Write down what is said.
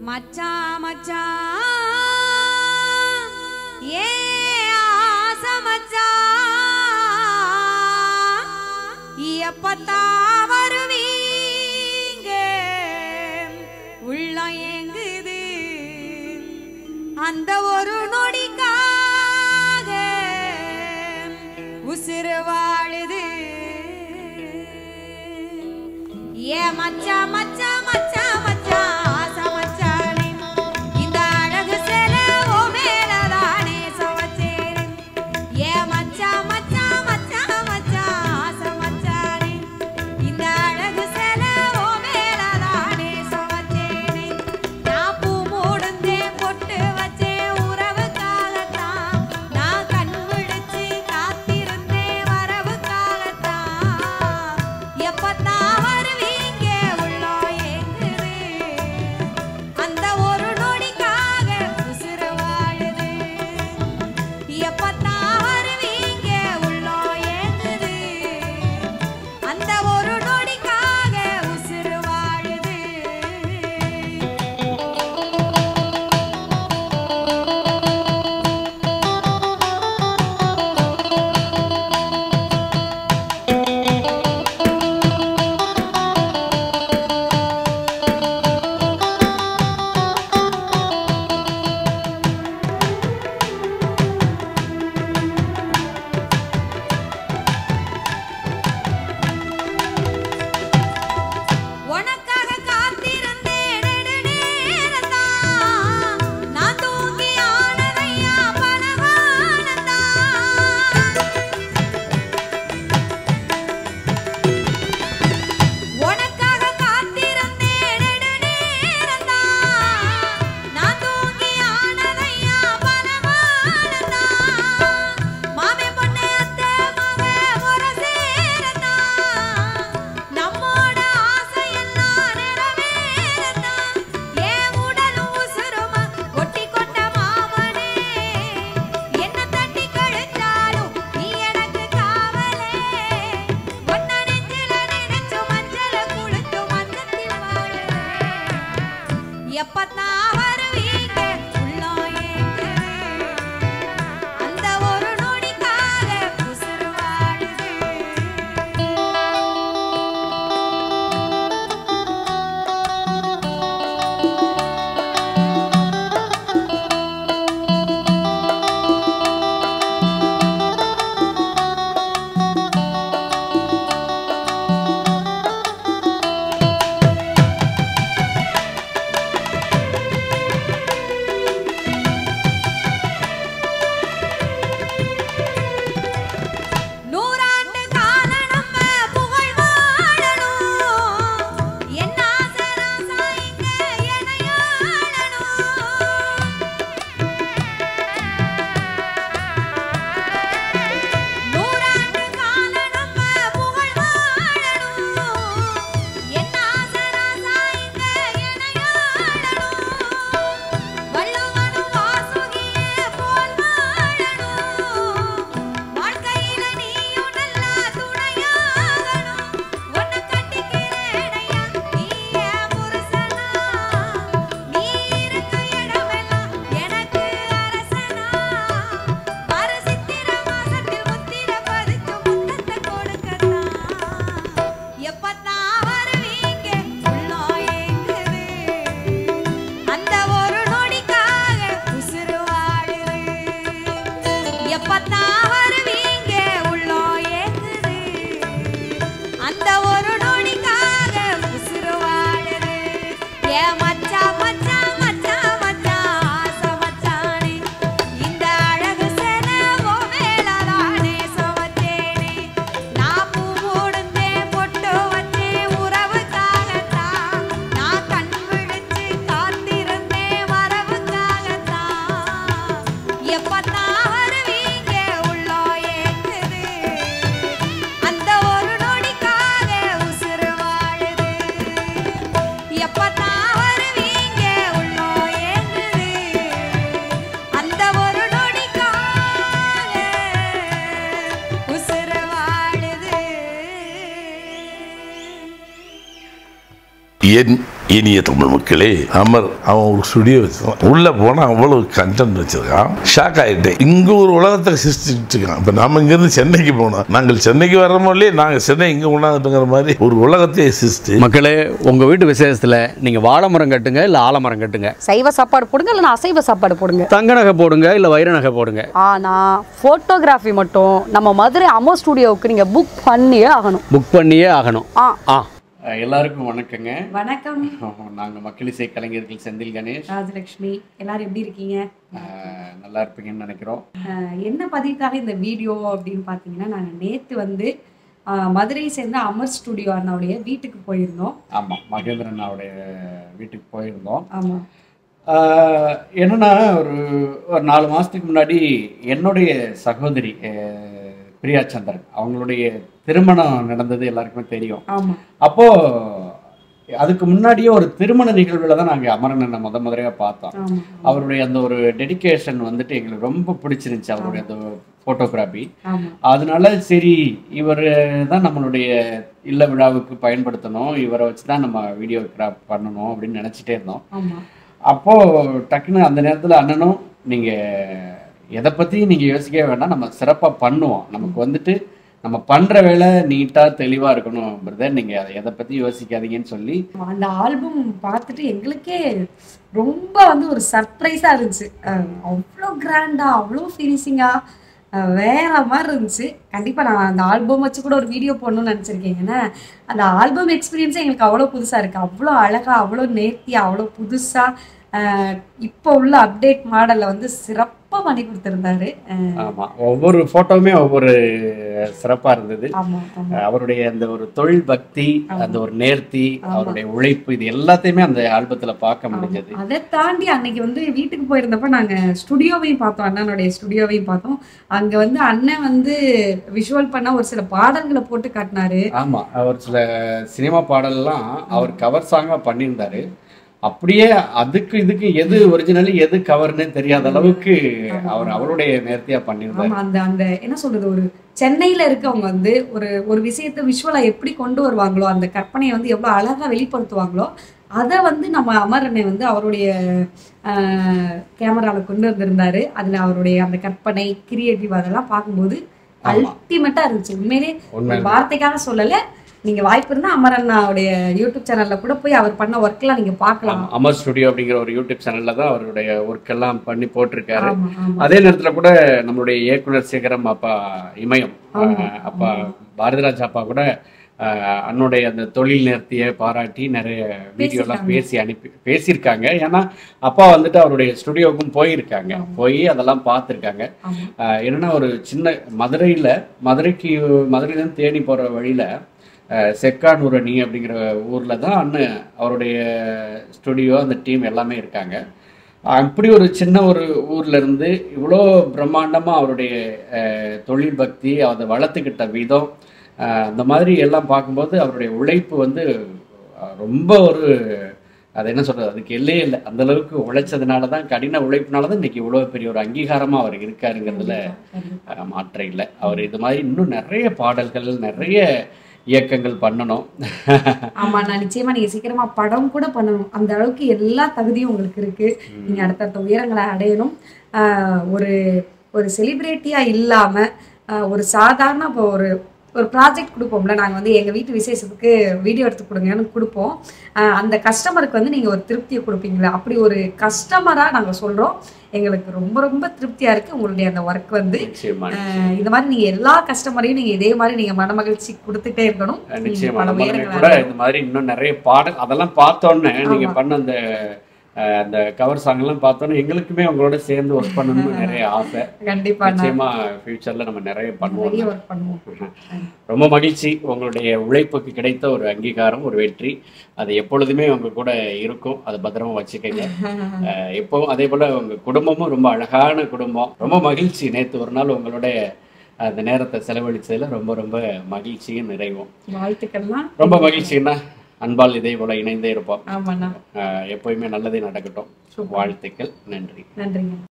மச்சான் மச்சான் ஏ ஆசை மச்சான் எப்பத்தா வருவீங்க உள்ள ஏங்குது அந்த ஒரு நொடிக்காக உசிறு வாழுது ஏ மச்சா மச்சா மச்சா மச்சா ஆசை மச்சானே இந்த அழகு சேலை ஓ மேலதானே சுவச்சேரு ஏ மச்சா மச்சா மச்சா மச்சா ஆசை மச்சானே இந்த அழகு சேலை ஓ மேலதானே சுவச்சேரு நான் பூ மூடுந்தேன் பொட்டு வச்சேன் உறவுக்காகத்தான் நான் கண் விழிச்சு காத்திருந்தேன் வரவுக்காகத்தான் எப்பத்தான் வருவீங்க உள்ளோ ஏங்குது அந்த ஒரு நொடிக்காக உசுறு வாழுது எப்பத்தான் வருவீங்க உள்ளோ ஏங்குது அந்த ஒரு நொடிக்காக உசுறு வாழுது உனக்காக காத்திருந்தேன் நெடுநேரம்தான். நான் தூங்கி ஆனதையா பலகாலம்தான். உனக்காக காத்திருந்தேன் நெடுநேரம்தான். நான் தூங்கி ஆனதையா பலகாலம்தான். மாமே பொண்ணு அத்தை மக முறை சேரத்தான். நம்மோட ஆசையெல்லாம் நிறைவேறத்தான். என் உடலும் உசுருமா ஒட்டிக்கொண்ட மாமனே. என்ன தட்டி கழிச்சாலும் நீ எனக்கு காவலே. உன்னை நெஞ்சில நினைச்சு மஞ்சள குளிச்சு மஞ்சத்தில் வாழுவேன். எப்பத்தான் வருவீங்க உள்ளோ ஏங்குது. அந்த ஒரு நொடிக்காக உசுறு வாழுது நூறாண்டு கால நம்ம புகழ் வாழணும் என்ன ஆசை ராசா இங்க எனையாளணும் நூறாண்டு கால நம்ம புகழ் வாழணும் என்ன ஆசை ராசா இங்க எனையாளணும் வள்ளுவனும் வாசுகியே போல் வாழணும் வாழ்க்கையில நீயும் நல்லா துணையாகணும் உன்னை கட்டிக்கிறேனையா நீ என் புருஷனா நீ இருக்க இடமெல்லாம் எனக்கு அரசனா வர சித்திர மாசத்தில் முத்திர பதிச்சு முத்தத்தை கொடுக்கத்தான் எப்பத்தான் வருவீங்க உள்ளோ ஏங்குது அந்த ஒரு நொடிக்காக உசுறு வாழுது எப்பத்தான் வருவீங்க உள்ளோ ஏங்குது அந்த ஒரு நொடிக்காக உசுறு வாழுது ஏ மச்சா மச்சா மச்சா மச்சா ஆசை மச்சானே இந்த அழகு சேலை ஓ மேலதானே சுமத்தேனே நான் பூ மூடுந்தேன் பொட்டு வச்சேன் உறவுக்காகத்தான் நான் கண் விழிச்சு காத்திருந்தேன் வரவுக்காகத்தான் எப்பத்தான் வருவீங்க உள்ளோ ஏங்குது அந்த ஒரு நொடிக்காக உசுறு வாழுது எப்பத்தான் வருவீங்க உள்ளோ ஏங்குது அந்த ஒரு நொடிக்காக உசுறு வாழுது என் இனிய தமிழ் மக்களே அமர் அவன் ஒரு ஸ்டுடியோ வச்சிருக்கான் உள்ள போனா அவ்வளவு கண்டென்ட் வச்சிருக்கான் ஷாக் ஆயிட்டேன் இங்க ஒரு உலகத்தை சிருஷ்டிட்டு இருக்கான் இப்ப நாம இங்க இருந்து சென்னைக்கு போனோம் நாங்கள் சென்னைக்கு வர்றோமோ இல்லையே நாங்க சென்னை இங்க கொண்டாந்துட்டுங்கிற மாதிரி ஒரு உலகத்தையே சிருஷ்டி மக்களே உங்கள் வீட்டு விசேஷத்தில் நீங்கள் வாழை மரம் கட்டுங்க இல்லை ஆலமரம் கட்டுங்க சைவ சாப்பாடு போடுங்க இல்லைன்னா அசைவ சாப்பாடு போடுங்க தங்க நகை போடுங்க இல்லை வைர நகை போடுங்க ஆனா ஃபோட்டோகிராஃபி மட்டும் நம்ம மதுரை அமோ ஸ்டுடியோவுக்கு நீங்க புக் பண்ணியே ஆகணும் புக் பண்ணியே ஆகணும் ஆ ஆ எல்லாருக்கும் வணக்கங்க வணக்கம் நாங்கள் மக்களிசை கலைஞர்கள் செந்தில் கணேஷ் ராஜலக்ஷ்மி எல்லாரும் எப்படி இருக்கீங்க அஹ், நல்லா இருப்பீங்கன்னு நினைக்கிறோம் அஹ், என்ன பதிவுக்காக இந்த வீடியோ அப்படின்னு பார்த்தீங்கன்னா நாங்கள் நேற்று வந்து அஹ், மதுரையை சேர்ந்த அமர் ஸ்டுடியோ அண்ணாவுடைய வீட்டுக்கு போயிருந்தோம் ஆமாம் மகேந்திரன் அண்ணாவுடைய வீட்டுக்கு போயிருந்தோம் ஆமாம் ஆஹ், என்னன்னா ஒரு ஒரு நாலு மாதத்துக்கு முன்னாடி என்னுடைய சகோதரி அஹ், பிரியா சந்திரன் அவங்களுடைய திருமணம் நடந்தது எல்லாருக்குமே தெரியும் ஆமாம் அப்போ அதுக்கு முன்னாடியே ஒரு திருமண நிகழ்வுல தான் நாங்கள் அமரனை முத முதலையாக பார்த்தோம் ஆமாம் அவருடைய அந்த ஒரு டெடிகேஷன் வந்துட்டு எங்களுக்கு ரொம்ப பிடிச்சிருந்துச்சு அவருடைய அந்த ஃபோட்டோகிராஃபி ஆமாம் அதனால சரி இவர் தான் நம்மளுடைய இல்ல விழாவுக்கு பயன்படுத்தணும் இவரை வச்சு தான் நம்ம வீடியோ கிராப் பண்ணணும் அப்படின்னு நினச்சிட்டே இருந்தோம் ஆமாம் அப்போ டக்குன்னு அந்த நேரத்தில் அண்ணனும் நீங்க எதை பத்தி நீங்க யோசிக்கவே வேண்டாம் நம்ம சிறப்பா பண்ணுவோம் நமக்கு வந்துட்டு நம்ம பண்ற வேலை நீட்டா தெளிவா இருக்கணும் பிரதர் நீங்க அதை எதை பத்தி யோசிக்காதீங்கன்னு சொல்லி அந்த ஆல்பம் பார்த்துட்டு எங்களுக்கே ரொம்ப வந்து ஒரு சர்ப்ரைஸாக இருந்துச்சு அஹ் அவ்வளோ கிராண்டாக அவ்வளோ ஃபினிஷிங்காக வேற மாதிரி இருந்துச்சு கண்டிப்பாக நான் அந்த ஆல்பம் வச்சு கூட ஒரு வீடியோ போடணும்னு நினச்சிருக்கேன் ஏன்னா அந்த ஆல்பம் எக்ஸ்பீரியன்ஸே எங்களுக்கு அவ்வளோ புதுசாக இருக்குது அவ்வளோ அழகாக அவ்வளோ நேர்த்தியாக அவ்வளோ புதுசாக இப்போ உள்ள அப்டேட் மாடலில் வந்து சிறப்பாக பண்ணி கொடுத்துருந்தாரு ஆமா ஒவ்வொரு போட்டோவுமே ஒவ்வொரு சிறப்பா இருந்தது ஆமாம் ஆமாம் அவருடைய அந்த ஒரு தொழில் பக்தி அந்த ஒரு நேர்த்தி அவருடைய உழைப்பு இது எல்லாத்தையுமே அந்த ஆல்பத்துல பார்க்க முடிஞ்சது அதை தாண்டி அன்னைக்கு வந்து வீட்டுக்கு போயிருந்தப்ப நாங்க ஸ்டுடியோவையும் பார்த்தோம் அண்ணனுடைய ஸ்டுடியோவையும் பார்த்தோம் அங்க வந்து அண்ணன் வந்து விஷுவல் பண்ண ஒரு சில பாடல்களை போட்டு காட்டினாரு ஆமா அவர் சில சினிமா பாடல்லாம் அவர் கவர் சாங்கா பண்ணியிருந்தாரு அப்படியே அதுக்கு இதுக்கு எது ஒரிஜினலி எது கவர்னு தெரியாத அளவுக்கு அவர் அவருடைய நேர்த்தியா பண்ணியிருந்தாரு ஆமா அந்த அந்த என்ன சொல்றது ஒரு சென்னையில இருக்கவங்க வந்து ஒரு ஒரு விஷயத்தை விஷுவலா எப்படி கொண்டு வருவாங்களோ அந்த கற்பனையை வந்து எவ்வளவு அழகா வெளிப்படுத்துவாங்களோ அதை வந்து நம்ம அமரனை வந்து அவருடைய கேமரால கொண்டு வந்திருந்தாரு அதுல அவருடைய அந்த கற்பனை கிரியேட்டிவ் அதெல்லாம் பார்க்கும்போது ஆமா. அல்டிமேட்டா இருந்துச்சு உண்மையிலே உண்மை ஒரு வார்த்தைக்காக சொல்லல நீங்க வாய்ப்பு இருந்தா அமரண்ணாவுடைய யூடியூப் சேனல்ல கூட போய் அவர் பண்ண ஒர்க் எல்லாம் நீங்க பார்க்கலாம் ஆமா, அமர் ஸ்டுடியோ அப்படிங்கிற ஒரு யூடியூப் சேனல்ல தான் அவருடைய ஒர்க் எல்லாம் பண்ணி போட்டிருக்காரு ஆமா ஆமா அதே நேரத்துல கூட நம்மளுடைய இயக்குனர் சேகரம் அப்பா இமயம் ஆமா. அஹ், அப்பா பாரதிராஜ் அப்பா கூட அஹ், அண்ணனுடைய அந்த தொழில் நேர்த்தியை பாராட்டி நிறைய வீடியோலாம் பேசியிருக்காங்க. பேசி அனுப்பி பேசியிருக்காங்க ஏன்னா அப்பா வந்துட்டு அவருடைய ஸ்டுடியோவுக்கும் போயிருக்காங்க போய் அதெல்லாம் பார்த்துருக்காங்க ஆமா அஹ், என்னன்னா ஒரு சின்ன மதுரையில மதுரைக்கு மதுரையிலேருந்து தேனி போற வழியில அஹ், செக்கானூரணி அப்படிங்கிற ஊர்ல தான் அண்ணன் அவருடைய ஸ்டுடியோ அந்த டீம் எல்லாமே இருக்காங்க அப்படி ஒரு சின்ன ஒரு ஊர்ல இருந்து இவ்வளோ பிரம்மாண்டமா அவருடைய அஹ், தொழில் பக்தி அதை வளர்த்துக்கிட்ட விதம் அஹ், அந்த மாதிரி எல்லாம் பார்க்கும்போது அவருடைய உழைப்பு வந்து அஹ், ரொம்ப ஒரு அது என்ன சொல்றது அதுக்கு எல்லையே இல்லை அந்த அளவுக்கு உழைச்சதுனால தான் கடின உழைப்புனால தான் இன்னைக்கு இவ்வளோ பெரிய ஒரு அங்கீகாரமா அவர் இருக்காருங்கிறதுல கண்டிப்பா. அஹ், மாற்றம் இல்லை அவர் இது மாதிரி இன்னும் நிறைய பாடல்கள் நிறைய இயக்கங்கள் பண்ணணும் ஆமா நான் நிச்சயமா நீங்க சீக்கிரமா படம் கூட பண்ணணும் அந்த அளவுக்கு எல்லா தகுதியும் உங்களுக்கு இருக்கு நீங்க அடுத்தடுத்த உயரங்களை அடையணும் ஆஹ் ஒரு ஒரு செலிபிரிட்டியா இல்லாம ஆஹ் ஒரு சாதாரண இப்போ ஒரு ஒரு ப்ராஜெக்ட் கொடுப்போம்ல நாங்கள் வந்து எங்கள் வீட்டு விசேஷத்துக்கு வீடியோ எடுத்து கொடுங்கன்னு கொடுப்போம் ஆஹ் அந்த கஸ்டமருக்கு வந்து நீங்கள் ஒரு திருப்தியை கொடுப்பீங்களா அப்படி ஒரு கஸ்டமராக நாங்கள் சொல்கிறோம் எங்களுக்கு ரொம்ப ரொம்ப திருப்தியாக இருக்குது உங்களுடைய அந்த ஒர்க் வந்து நிச்சயமா ஆஹ் இந்த மாதிரி நீங்கள் எல்லா கஸ்டமரையும் நீங்கள் இதே மாதிரி நீங்கள் மனமகிழ்ச்சி கொடுத்துட்டே இருக்கணும் அஹ் நீங்க நிச்சயமா பல நம்ம உயரங்களை கூட அடையணும். இந்த மாதிரி இன்னும் நிறைய பாடல் அதெல்லாம் பார்த்தோன்னே நீங்க ஆமா. பண்ண அந்த அஹ், அந்த கவர் சாங் எல்லாம் பார்த்தோன்னே எங்களுக்குமே உங்களோட சேர்ந்து ஒர்க் பண்ணணும்னு நிறைய ஆசை கண்டிப்பா நான் நிச்சயமா ஃபியூச்சர்ல நம்ம நிறைய பண்ணுவோம் நிறைய ஒர்க் பண்ணுவோம் ரொம்ப மகிழ்ச்சி உங்களுடைய உழைப்புக்கு கிடைத்த ஒரு அங்கீகாரம் ஒரு வெற்றி அது எப்பொழுதுமே உங்க கூட இருக்கும் அதை பத்திரமா வச்சுக்கோங்க அஹ், எப்பவும் அதே போல உங்க குடும்பமும் ரொம்ப அழகான குடும்பம் ரொம்ப மகிழ்ச்சி நேத்து ஒரு நாள் உங்களோட அந்த நேரத்தை செலவழிச்சதுல ரொம்ப ரொம்ப மகிழ்ச்சியும் நிறைவும் வாழ்த்துக்கள்லாம் ரொம்ப மகிழ்ச்சின்னா அன்பால் இதே போல இணைந்தே இருப்போம் ஆமாண்ணா அஹ் எப்பயுமே நல்லதே நடக்கட்டும் வாழ்த்துக்கள் நன்றி நன்றிங்க